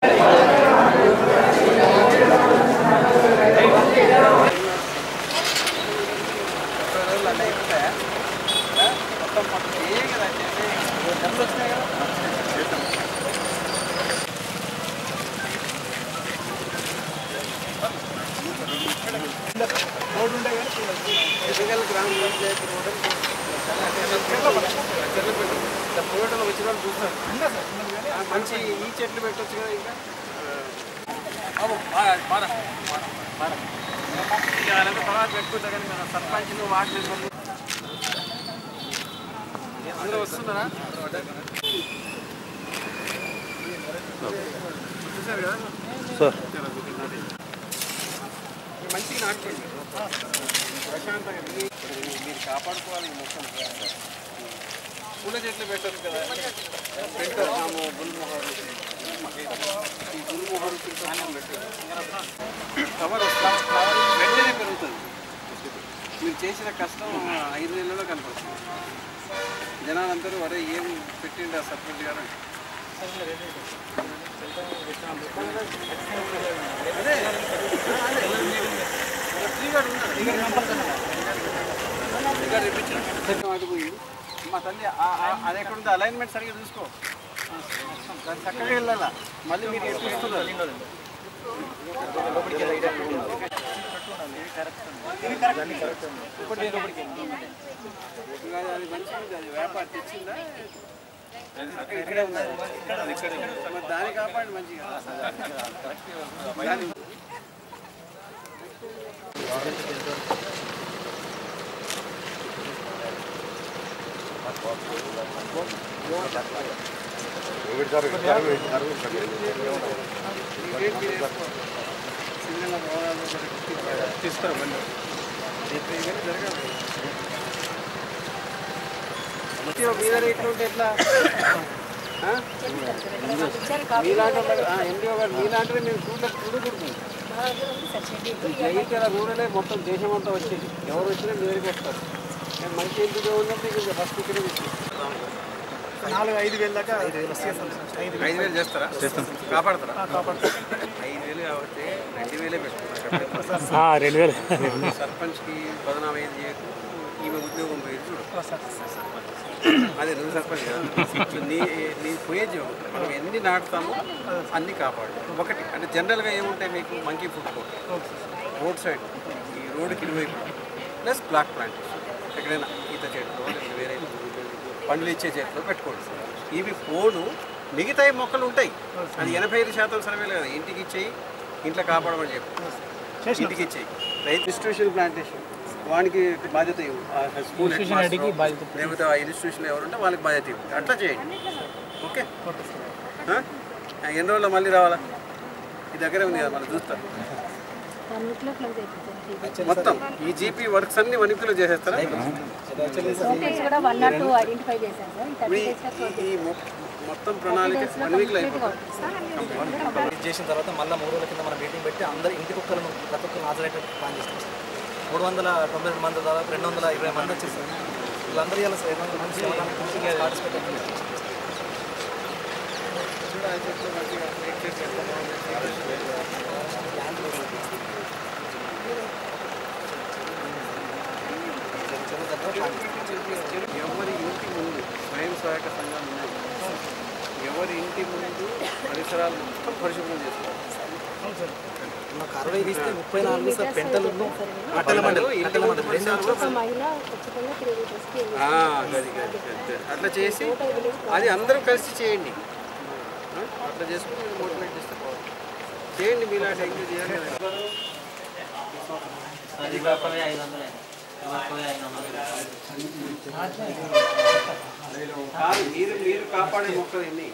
మంచి ఈ చెట్లు పెట్టొచ్చు కదా ఇంకా ఇక వాళ్ళంతా తర్వాత పెట్టుకుంటా కానీ మన సర్పంచ్లు వార్డు మెంబర్లు అందరూ వస్తున్నారా చూసారు కదా సార్ మంచిగా నాటుకోండి ప్రశాంతంగా మీ- మీరు కాపాడుకోవాలి ఈ మొత్తం పూల చెట్లు పెట్టదు కదా పెట్టాము గుల్మోహర్ ఈ గుల్మోహర్ పెట్టదు కవర్ వెంటనే పెరుగుతుంది మీరు చేసిన కష్టం ఐదు నెలల్లో కనపడుతుంది జనాలందరూ అరే ఏం పెట్టిండు ఆ సర్పంచ్ గారు అని. అదే శ్రీగాడు ఉన్నాడు శ్రీగాడు తెప్పించాడు అటు పోయి మా తల్లి ఆ- ఆ- అది ఎక్కడ ఉంది అలైన్మెంట్ సరిగ్గా చూసుకో దాన్ని చక్కగా వెళ్ళాలా మళ్ళీ మీరు ఎటు ఇస్తున్నారు ఇంకా అది మంచిగా ఉంది అది వ్యాపారం తెచ్చిందా ఇక్కడే ఉందా మరి దాన్ని కాపాడి మంచిగా దాన్ని చిన్న భవనాలు తీస్తారు బండి మీద రేట్లు ఉంటే ఎట్లా ఆ? మీలాంటి ఎండిఓ గారు మీలాంటివి మేము చూడలేదు చూడకూడదు జగిత్యాల రూరలే మొత్తం దేశం అంతా వచ్చేది ఎవరు వచ్చినా మీ దగ్గరికి వస్తారు నేను మంచి ఎంపిక ఉన్నప్పుడు ఇక ఫస్ట్ ఇక్కడే తీసుకుంటాం నాలుగు ఐదు వేల దాకా ఐదు వేలు వస్తాయి సార్. ఐదు ఐదు వేలు చేస్తారా కాపాడతారా ఐదు వేలు కాబట్టి రెండు వేలే పెట్టుకున్నారు రెండు వేలు సర్పంచ్కి బదనాం ఏం చేయకు ఈమె ఉద్యోగం పోయేది చూడు అదే నువ్వు సర్పంచ్ కదా సో నీ నీ పోయేది చూడు. మనం ఎన్ని నాటుతామో అన్ని కాపాడు ఒకటి అంటే జనరల్గా ఏముంటాయి మీకు monkey food court road side ఈ రోడ్డుకి ఇరువైపు ప్లస్ బ్లాక్ ప్లాంటేషన్ ఎక్కడైనా ఈత చెట్లు లేకపోతే వేరే పండ్లు ఇచ్చే చెట్లు పెట్టుకోండి ఇవి పోను మిగతా మొక్కలు ఉంటాయి అది ఎనభై ఐదు శాతం సర్వేలు కదా ఇంటికి ఇచ్చేయి ఇంట్లో కాపాడమని చెప్పు ఇంటికి ఇచ్చేయి రైతు ఇన్స్టిట్యూషన్ ప్లాంటేషన్ వానికి బాధ్యత ఇవ్వు ఆ స్కూల్ హెడ్ మాస్టర్ లేకపోతే ఆ ఇన్స్టిట్యూషన్ ఎవరుంటే వాళ్ళకి బాధ్యత ఇవ్వు అట్లా చేయండి ఓకే ఆ? ఆ, ఎన్ని రోజుల్లో మళ్ళీ రావాలా ఈ దగ్గరే ఉంది కదా మనం చూస్తారు అన్నిట్లో క్లోజ్ అయిపోతుంది మొత్తం ఈ జీపీ వర్క్స్ అన్ని వన్ వీక్లో చేసేస్తారా ఫోటోస్ కూడా వన్ నాట్ టూ ఐడెంటిఫై చేశాను సార్ ఈ థర్టీ ఈ- డేస్లో క్లోజ్ ఈ మొ- మొత్తం ప్రణాళిక వన్ వీక్లో అయిపోతుంది ఇది చేసిన తర్వాత మళ్ళీ మూడు రోజుల కింద మనం మీటింగ్ పెట్టి అందరు ఇంటికి ఒక్కరు ప్రతి ఒక్కరు హాజరయ్యేటట్టు ప్లాన్ చేస్తాం సార్ మూడు వందల తొంభై రెండు మంది దాదాపు రెండు వందల ఇరవై మంది వచ్చేసారు వీళ్ళందరూ ఇలా సార్ ఇరవై మంది పార్టిసిపేట్ చేస్తారు ఎవరి ఇంటి ముందు స్వయం సహాయక సంఘాలు ఉన్నాయి ఎవరి ఇంటి ముందు పరిసరాలు మొత్తం పరిశుభ్రం చేసుకోవాలి మాకు అరవై తీస్తే ముప్పై నాలుగు సార్ పెంటలు అట్టల మండలి అట్టల మండలి రెండు ఒక మహిళ ఖచ్చితంగా తిరిగి డ్రెస్కి ఆ, గది గది గది. అట్లా చేసి అది అందరూ కలిసి చేయండి ఆ, అట్లా చేసుకుని మీరు మోటివేట్ చేస్తే బాగుంది చేయండి మీలాంటి ఎంకరేజ్ చేయాలి కదా. కాదు మీరు మీరు కాపాడే మొక్కలు ఎన్ని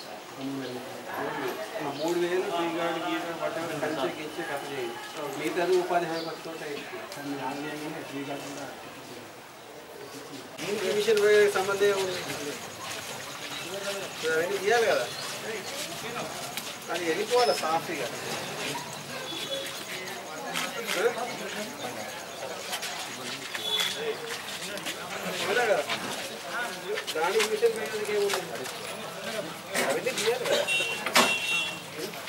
ఆ, మూడు వేలు శ్రీగాడు గీత పట్టాలి కంచె గించి కథ చేయండి మిగతా ఉపాధి హామీ పథకంతో ఈ మిషన్ సంబంధం ఉంది అవన్నీ చేయాలి కదా అది వెళ్ళిపోవాలి సాఫీగా అవునా కదా దానికి మిషన్ పెట్టడానికి ఏముంది అవన్నీ తీయాలి కదా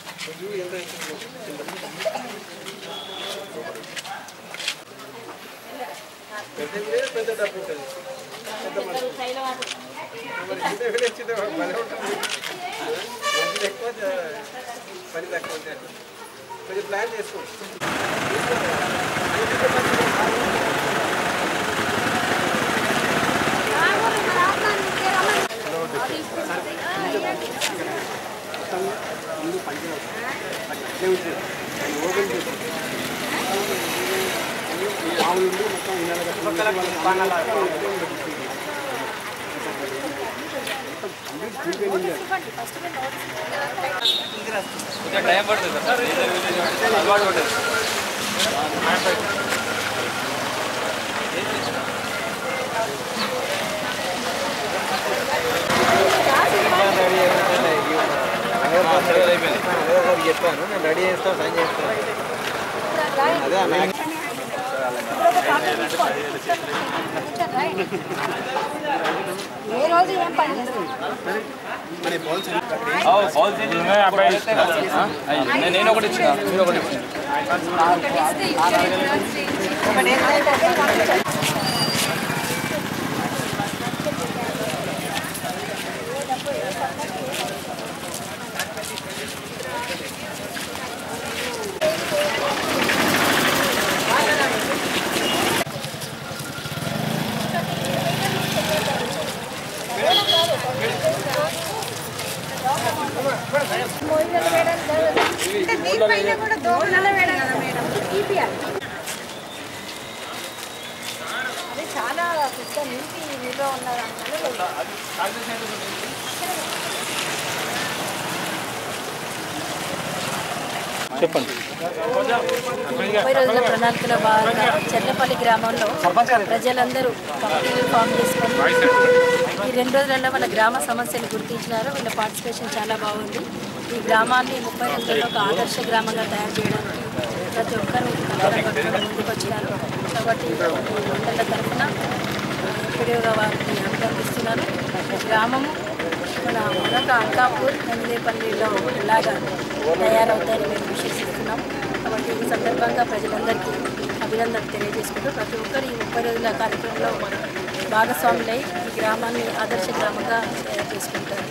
పెద్ద విలేజ్ పెద్ద డబ్బు ఉంటుంది పెద్ద మనసు మరి చిన్న విలేజ్ చిన్న పని ఉంటుంది మనుషులు ఎక్కువ జ- పని తక్కువ ఉంటాయి కొంచెం ప్లాన్ చేసుకోండి టైం పడుతుంది సార్ అలవాటు పడుతుంది చెప్పాను నేను రెడీ చేస్తాను సైన్ చేస్తాను అదే అన్న ఏ రోజు ఏం పని చేస్తారు నేను ఒకటి ఇచ్చిన మీరు ఒకటి ఇచ్చిన దీనిపైన కూడా దోమల వేయడం కదా మేడం తీపియాలి అది చాలా పెద్ద నీటి నిల్వ ఉన్నదాని ముప్పై రోజుల ప్రణాళికలో భాగంగా చెర్లపల్లి గ్రామంలో ప్రజలందరూ కమిటీలు ఫామ్ చేసుకొని ఈ రెండు రోజులలో వాళ్ళ గ్రామ సమస్యలు గుర్తించినారు వీళ్ళ పార్టిసిపేషన్ చాలా బాగుంది ఈ గ్రామాన్ని ముప్పై రోజుల్లో ఒక ఆదర్శ గ్రామంగా తయారు చేయడానికి ప్రతి ఒక్కరూ కంకణం కట్టుకొని ముందుకు వచ్చినారు కాబట్టి ఈ మండల తరఫున పిడిగా వారిని అభినందిస్తున్నాను గ్రామము మన మరొక అంకాపూర్ నందిపల్లిలో ఇలాగా తయారవుతాయని మేము విశ్వసిస్తున్నాం కాబట్టి ఈ సందర్భంగా ప్రజలందరికీ అభినందనలు తెలియజేసుకుంటూ ప్రతి ఒక్కరు ఈ ముప్పై రోజుల కార్యక్రమంలో భాగస్వాములై ఈ గ్రామాన్ని ఆదర్శ గ్రామంగా తయారు చేసుకుంటారు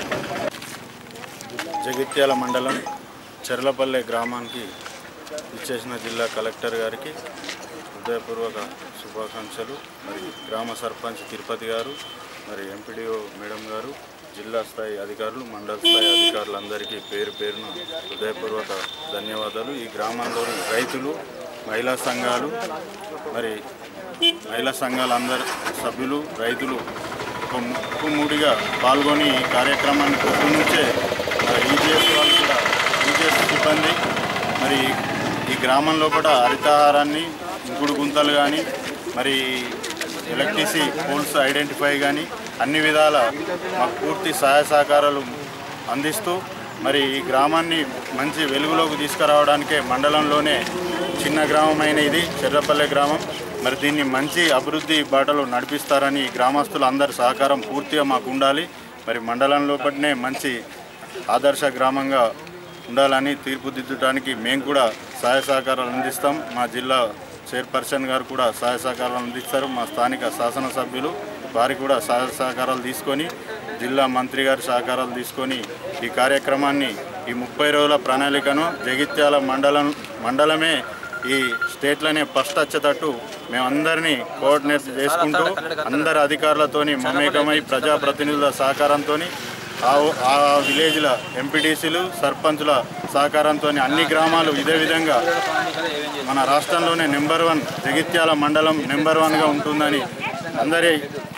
జగిత్యాల మండలం చెర్లపల్లె గ్రామానికి ఇచ్చేసిన జిల్లా కలెక్టర్ గారికి హృదయపూర్వక శుభాకాంక్షలు మరి గ్రామ సర్పంచ్ తిరుపతి గారు మరి ఎంపీడీఓ మేడం గారు జిల్లా స్థాయి అధికారులు మండల స్థాయి అధికారులందరికీ పేరు పేరున హృదయపూర్వక ధన్యవాదాలు ఈ గ్రామంలోని రైతులు మహిళా సంఘాలు మరి మహిళా సంఘాల అందరు సభ్యులు రైతులు ఒక ముక్కుముడిగా పాల్గొని ఈ కార్యక్రమాన్ని పొద్దు నుంచే ఈజీఎస్ వాళ్ళు కూడా ఈజీఎస్ సిబ్బంది మరి ఈ గ్రామం లోపల హరితహారాన్ని ఇంకుడు గుంతలు కానీ మరి ఎలక్ట్రిసి పోల్స్ ఐడెంటిఫై కానీ అన్ని విధాల మాకు పూర్తి సహాయ సహకారాలు అందిస్తూ మరి ఈ గ్రామాన్ని మంచి వెలుగులోకి తీసుకురావడానికే మండలంలోనే చిన్న గ్రామమైన ఇది చెర్రపల్లె గ్రామం మరి దీన్ని మంచి అభివృద్ధి బాటలో నడిపిస్తారని ఈ గ్రామస్తులు అందరి సహకారం పూర్తిగా మాకు ఉండాలి మరి మండలం లోపలనే మంచి ఆదర్శ గ్రామంగా ఉండాలని తీర్పుదిద్దడానికి మేము కూడా సహాయ సహకారాలు అందిస్తాం మా జిల్లా చైర్పర్సన్ గారు కూడా సహాయ సహకారాలు అందిస్తారు మా స్థానిక శాసనసభ్యులు వారి కూడా సహాయ సహకారాలు తీసుకొని జిల్లా మంత్రి గారి సహకారాలు తీసుకొని ఈ కార్యక్రమాన్ని ఈ ముప్పై రోజుల ప్రణాళికను జగిత్యాల మండలం మండలమే ఈ స్టేట్లోనే ఫస్ట్ వచ్చేటట్టు మేమందరినీ కోఆర్డినేట్ చేసుకుంటూ అందరి అధికారులతోని మమేకమై ప్రజాప్రతినిధుల సహకారంతో ఆ ఆ విలేజ్ల ఎంపీటీసీలు సర్పంచుల సహకారంతో అన్ని గ్రామాలు ఇదే విధంగా మన రాష్ట్రంలోనే నెంబర్ వన్ జగిత్యాల మండలం నెంబర్ వన్గా ఉంటుందని అందరి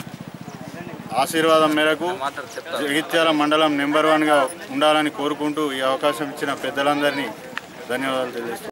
ఆశీర్వాదం మేరకు జగిత్యాల మండలం నెంబర్ వన్గా ఉండాలని కోరుకుంటూ ఈ అవకాశం ఇచ్చిన పెద్దలందరినీ ధన్యవాదాలు తెలియజేస్తున్నాను